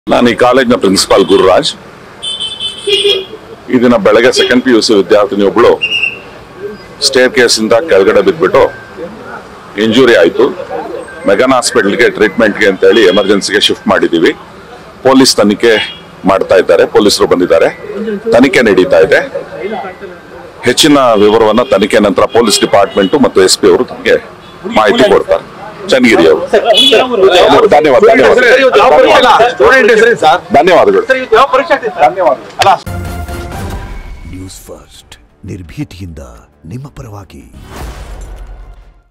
ನಾನು ಈ ಕಾಲೇಜ್ನ ಪ್ರಿನ್ಸಿಪಾಲ್ ಗುರುರಾಜ್ ಈ ದಿನ ಬೆಳಗ್ಗೆ ಸೆಕೆಂಡ್ ಪಿ ಯು ಸಿ ವಿದ್ಯಾರ್ಥಿನಿ ಒಬ್ಳು ಸ್ಟೇರ್ ಕೇಸಿಂದ ಕೆಳಗಡೆ ಬಿದ್ದುಬಿಟ್ಟು ಇಂಜುರಿ ಆಯಿತು ಮೆಗನ್ ಹಾಸ್ಪಿಟಲ್ಗೆ ಟ್ರೀಟ್ಮೆಂಟ್ಗೆ ಅಂತೇಳಿ ಎಮರ್ಜೆನ್ಸಿಗೆ ಶಿಫ್ಟ್ ಮಾಡಿದ್ದೀವಿ ಪೊಲೀಸ್ ತನಿಖೆ ಮಾಡ್ತಾ ಇದ್ದಾರೆ ಪೊಲೀಸರು ಬಂದಿದ್ದಾರೆ ತನಿಖೆ ನಡೀತಾ ಇದೆ ಹೆಚ್ಚಿನ ವಿವರವನ್ನ ತನಿಖೆ ನಂತರ ಪೊಲೀಸ್ ಡಿಪಾರ್ಟ್ಮೆಂಟ್ ಮತ್ತು ಎಸ್ ಪಿ ಅವರು ತಮಗೆ ಮಾಹಿತಿ ಕೊಡ್ತಾರೆ ಚನ್ನಗಿರಿ ಅವರು ಧನ್ಯವಾದ ಧನ್ಯವಾದ ಧನ್ಯವಾದಗಳು ಧನ್ಯವಾದಗಳು. ನ್ಯೂಸ್ ಫಸ್ಟ್ ನಿರ್ಭೀತಿಯಿಂದ ನಿಮ್ಮ ಪರವಾಗಿ